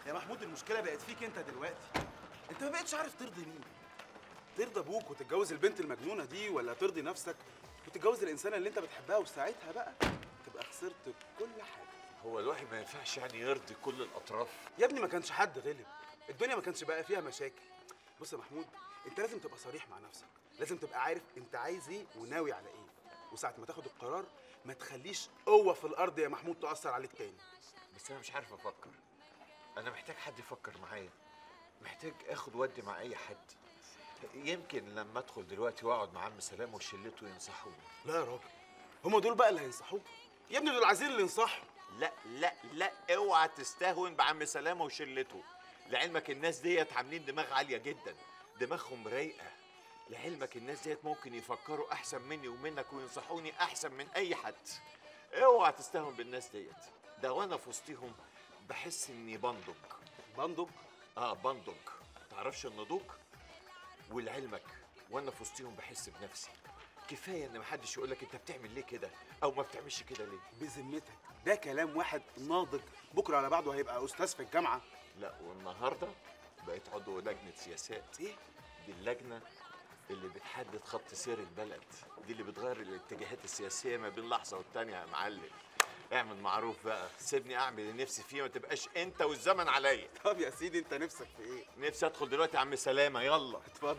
يا محمود المشكله بقت فيك انت دلوقتي انت ما بقتش عارف ترضي مين ترضى ابوك وتتجوز البنت المجنونه دي ولا ترضي نفسك وتتجوز الانسانه اللي انت بتحبها وساعتها بقى تبقى خسرت كل حاجه هو الواحد ما ينفعش يعني يرضي كل الاطراف يا ابني ما كانش حد غلب الدنيا ما كانش بقى فيها مشاكل بص يا محمود انت لازم تبقى صريح مع نفسك لازم تبقى عارف انت عايز ايه وناوي على ايه وساعه ما تاخد القرار ما تخليش قوه في الارض يا محمود تاثر عليك تاني بس انا مش عارف افكر انا محتاج حد يفكر معايا محتاج اخد ودي مع اي حد يمكن لما ادخل دلوقتي واقعد مع عم سلام وشلته ينصحوني لا يا راجل هما دول بقى اللي هينصحوك يا ابني دول عايزين اللي ينصحوا لا لا لا اوعى تستهون بعم سلامه وشلته لعلمك الناس ديت عاملين دماغ عاليه جدا دماغهم رايقه لعلمك الناس ديت ممكن يفكروا احسن مني ومنك وينصحوني احسن من اي حد اوعى تستهون بالناس ديت ده وانا في وسطهم بحس اني بندق بندق اه بندق تعرفش النضوج ولعلمك وانا في وسطهم بحس بنفسي كفايه ان محدش يقول لك انت بتعمل ليه كده او ما بتعملش كده ليه بذمتك ده كلام واحد ناضج بكره على بعضه هيبقى استاذ في الجامعه لا والنهارده بقيت عضو لجنه سياسات ايه دي اللجنه اللي بتحدد خط سير البلد دي اللي بتغير الاتجاهات السياسيه ما بين لحظه والتانيه يا معلم اعمل معروف بقى سيبني اعمل اللي نفسي فيه ما تبقاش انت والزمن عليا طب يا سيدي انت نفسك في ايه نفسي ادخل دلوقتي يا عم سلامه يلا اتفضل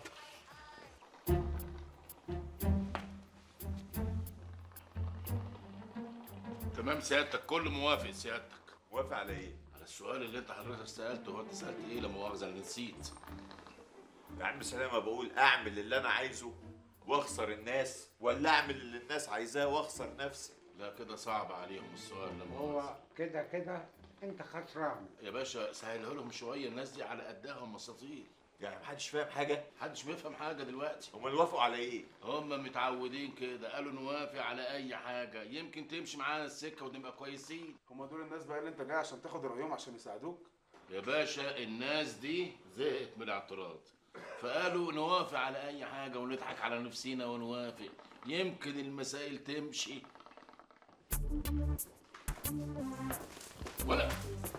تمام سيادتك كل موافق سيادتك موافق على ايه على السؤال اللي انت حضرتك سالته هو انت سالت ايه لا مؤاخذه انا نسيت يا عم سلامه بقول اعمل اللي انا عايزه واخسر الناس ولا اعمل اللي الناس عايزاه واخسر نفسي لا كده صعب عليهم السؤال لا هو مؤاخذه كده كده انت خسران يا باشا سهلها لهم شويه الناس دي على قدها مساطيل يعني محدش فاهم حاجه محدش بيفهم حاجه دلوقتي هم وافقوا على ايه هم متعودين كده قالوا نوافق على اي حاجه يمكن تمشي معانا السكه ونبقى كويسين هما دول الناس بقى اللي انت جاي عشان تاخد رايهم عشان يساعدوك يا باشا الناس دي زهقت من الاعتراض فقالوا نوافق على اي حاجه ونضحك على نفسينا ونوافق يمكن المسائل تمشي ولا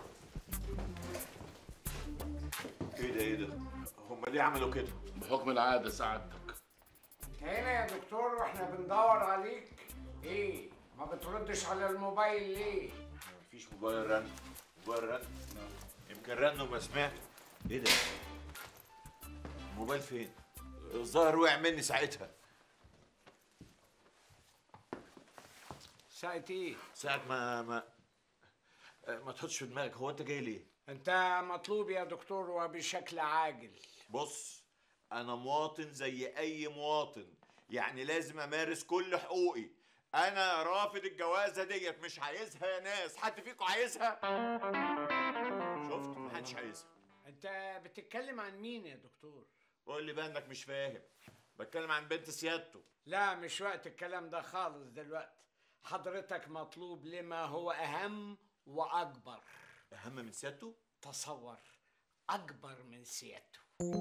ايه ده ايه ده هم ليه عملوا كده بحكم العاده سعادتك انت هنا يا دكتور واحنا بندور عليك ايه ما بتردش على الموبايل ليه مفيش موبايل رن موبايل رن يمكن رن وما سمعت ايه ده الموبايل فين الظاهر وقع مني ساعتها ساعة ايه ساعة ما ما ما تحطش في دماغك هو انت جاي ليه انت مطلوب يا دكتور وبشكل عاجل بص انا مواطن زي اي مواطن يعني لازم امارس كل حقوقي انا رافض الجوازه ديت مش عايزها يا ناس حد فيكم عايزها شفت محدش عايزها انت بتتكلم عن مين يا دكتور قول لي بقى انك مش فاهم بتكلم عن بنت سيادته لا مش وقت الكلام ده خالص دلوقتي حضرتك مطلوب لما هو اهم واكبر اهم من سيادته تصور اكبر من سيادته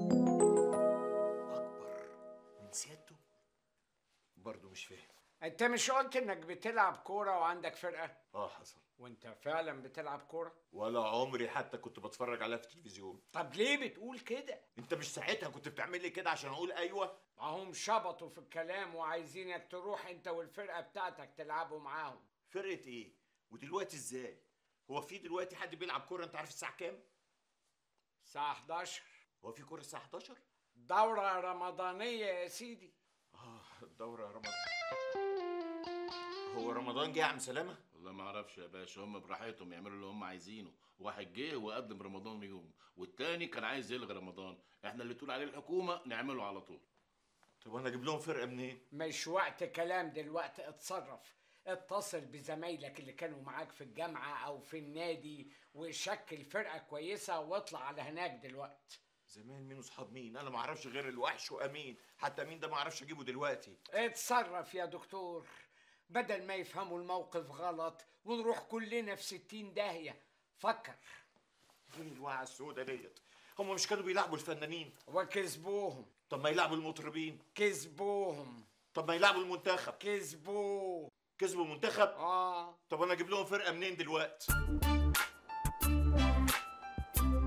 اكبر من سيادته برضه مش فاهم انت مش قلت انك بتلعب كوره وعندك فرقه اه حصل وانت فعلا بتلعب كوره ولا عمري حتى كنت بتفرج عليها في التلفزيون طب ليه بتقول كده انت مش ساعتها كنت بتعمل لي كده عشان اقول ايوه ما هم شبطوا في الكلام وعايزينك تروح انت والفرقه بتاعتك تلعبوا معاهم فرقه ايه ودلوقتي ازاي هو في دلوقتي حد بيلعب كوره انت عارف الساعه كام الساعه 11 هو في كوره الساعه 11 دوره رمضانيه يا سيدي اه الدوره رمضان هو رمضان جه يا عم سلامه والله ما اعرفش يا باشا هم براحتهم يعملوا اللي هم عايزينه واحد جه وقدم رمضان يوم والتاني كان عايز يلغي رمضان احنا اللي تقول عليه الحكومه نعمله على طول طب وانا اجيب لهم فرقه منين مش وقت كلام دلوقتي اتصرف اتصل بزمايلك اللي كانوا معاك في الجامعه او في النادي وشكل فرقه كويسه واطلع على هناك دلوقتي زمان مين وصحاب مين انا ما اعرفش غير الوحش وامين حتى مين ده ما اعرفش اجيبه دلوقتي اتصرف يا دكتور بدل ما يفهموا الموقف غلط ونروح كلنا في ستين داهية فكر ايه الوعي السوداء ديت هم مش كانوا بيلعبوا الفنانين وكسبوهم طب ما يلعبوا المطربين كسبوهم طب ما يلعبوا المنتخب كسبوه كسبوا المنتخب اه طب انا اجيب لهم فرقه منين دلوقتي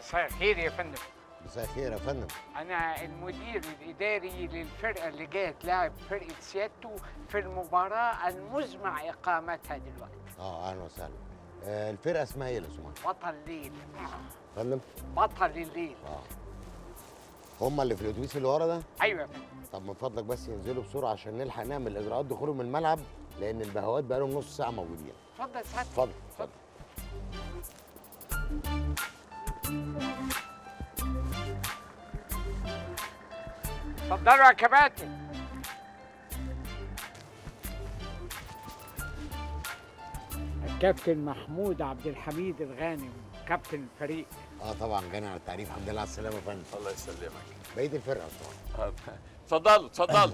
مساء الخير يا فندم مساء الخير يا فندم انا المدير الاداري للفرقه اللي جايه تلاعب فرقه سيادته في المباراه المزمع اقامتها دلوقتي اه اهلا وسهلا آه الفرقه اسمها ايه لو سمحت بطل ليل فندم بطل الليل اه هم اللي في الاتوبيس اللي ورا ده ايوه يا فندم طب من فضلك بس ينزلوا بسرعه عشان نلحق نعمل اجراءات دخولهم الملعب لان البهوات بقالهم نص ساعه موجودين اتفضل سعادتك اتفضل اتفضل اتفضلوا يا كباتن الكابتن محمود عبد الحميد الغانم كابتن الفريق اه طبعا جاني على التعريف الحمد لله على السلامه يا فندم الله يسلمك بقيه الفرقه طبعا اتفضلوا اتفضلوا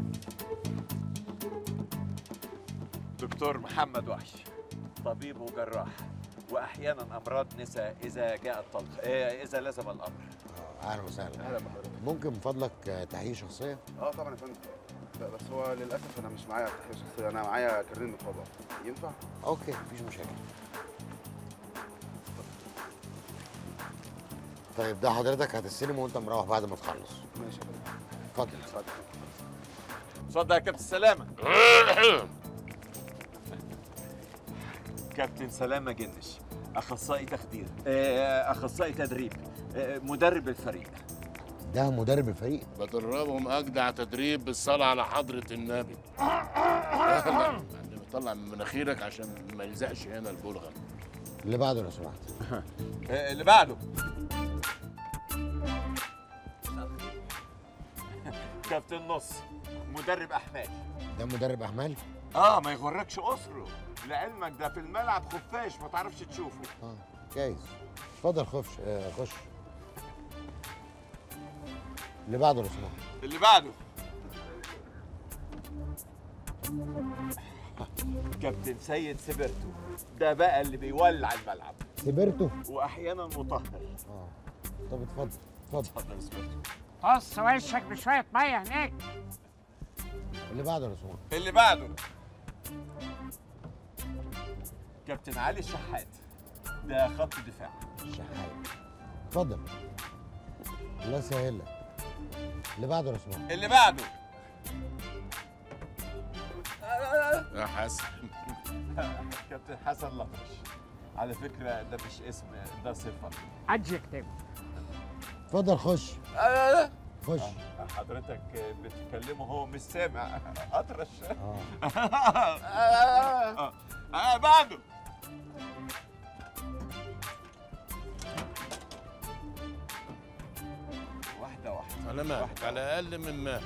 دكتور محمد وحش طبيب وجراح واحيانا امراض نساء اذا جاء الطلق إيه، اذا لزم الامر اه اهلا وسهلا اهلا بحضرتك ممكن من فضلك آه، تحقيق شخصيه اه طبعا يا فندم لا بس هو للاسف انا مش معايا تحقيق شخصيه انا معايا كارنيه نقابه ينفع؟ اوكي مفيش مشاكل طيب ده حضرتك هتستلم وانت مروح بعد ما تخلص ماشي يا فندم اتفضل اتفضل اتفضل يا كابتن سلامه كابتن سلامه جنش اخصائي تخدير آه، اخصائي تدريب آه، مدرب الفريق ده مدرب الفريق بدربهم اجدع تدريب بالصلاه على حضره النبي لا لا يعني طلع من مناخيرك عشان ما يلزقش هنا البلغم اللي بعده لو سمحت آه، اللي بعده كابتن نص مدرب احمال ده مدرب احمال اه ما يغركش اسره لعلمك ده في الملعب خفاش ما تعرفش تشوفه اه جايز اتفضل خش آه خش اللي بعده لو سمحت اللي بعده كابتن سيد سبرتو ده بقى اللي بيولع الملعب سبرته واحيانا مطهر اه طب اتفضل اتفضل اتفضل يا سبرتو طص وشك بشويه ميه هناك اللي بعده لو سمحت اللي بعده كابتن علي الشحات ده خط دفاع الشحات اتفضل الله يسهل لك اللي بعده لو سمحت اللي بعده يا حسن كابتن حسن لطش على فكرة ده مش اسم ده صفة ادجكتيف اتفضل خش خش حضرتك بتتكلمه هو مش سامع اطرش اه آه. آه بعده واحدة واحدة على مالك على اقل من مالك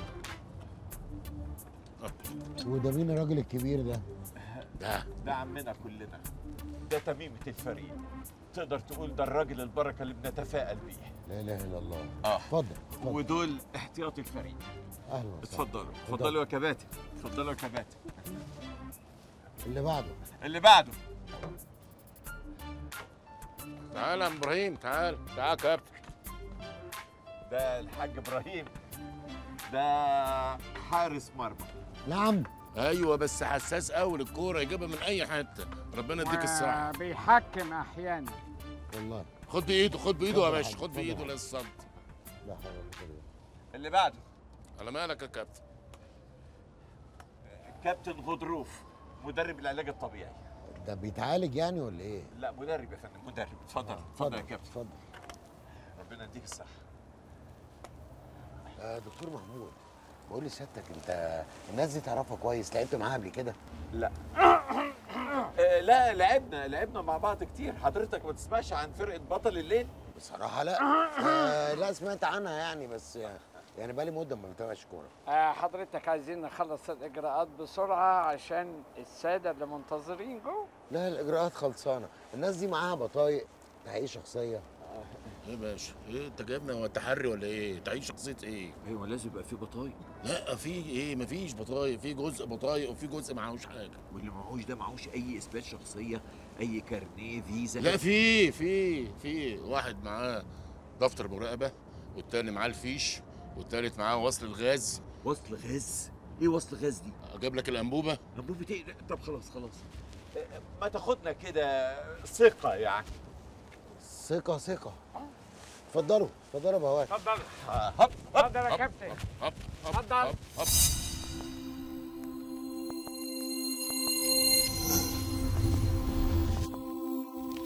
وده مين الراجل الكبير ده ده ده عمنا كلنا ده تميمة الفريق تقدر تقول ده الراجل البركة اللي بنتفائل بيه لا اله الا الله اه اتفضل اتفضل ودول احتياطي الفريق اهلا وسهلا اتفضلوا اتفضلوا يا كباتن اتفضلوا يا كباتن اللي بعده اللي بعده تعال يا ابراهيم تعال تعال يا كابتن ده الحاج ابراهيم ده حارس مرمى نعم ايوه بس حساس قوي للكوره يجيبها من اي حته ربنا يديك الصحه بيحكم احيانا والله خد بايده خد بايده يا اتفضل باشا يا خد حاج، بايده اتفضل. للصد لا حول ولا قوه اللي بعده على مالك يا كابتن كابتن غضروف مدرب العلاج الطبيعي ده بيتعالج يعني ولا ايه؟ لا مدرب يا فندم مدرب اتفضل اتفضل يا كابتن اتفضل ربنا يديك الصحه آه دكتور محمود بقول لسيادتك انت الناس دي تعرفها كويس لعبت معاها قبل كده؟ لا آه، لا لعبنا لعبنا مع بعض كتير حضرتك ما تسمعش عن فرقه بطل الليل بصراحه لا آه لا سمعت عنها يعني بس يعني بقالي مده ما بتابعش كوره آه، حضرتك عايزين نخلص الإجراءات بسرعة عشان السادة اللي منتظرين جوه لا الاجراءات خلصانه الناس دي معاها بطايق تحقيق شخصيه ايه يا باشا ايه انت جايبنا هو تحري ولا ايه تعيش شخصيه ايه ايوه لازم يبقى في بطايق لا في ايه مفيش بطايق في جزء بطايق وفي جزء معهوش حاجه واللي معهوش ده معهوش اي اثبات شخصيه اي كارنيه فيزا لا في في في واحد معاه دفتر مراقبه والتاني معاه الفيش والتالت معاه وصل الغاز وصل غاز ايه وصل غاز دي اجيب لك الانبوبه انبوبه ايه طب خلاص خلاص ما تاخدنا كده ثقه يعني ثقه ثقه اتفضلوا اتفضلوا يا بهوات اتفضل هب اتفضل يا كابتن هب اتفضل هب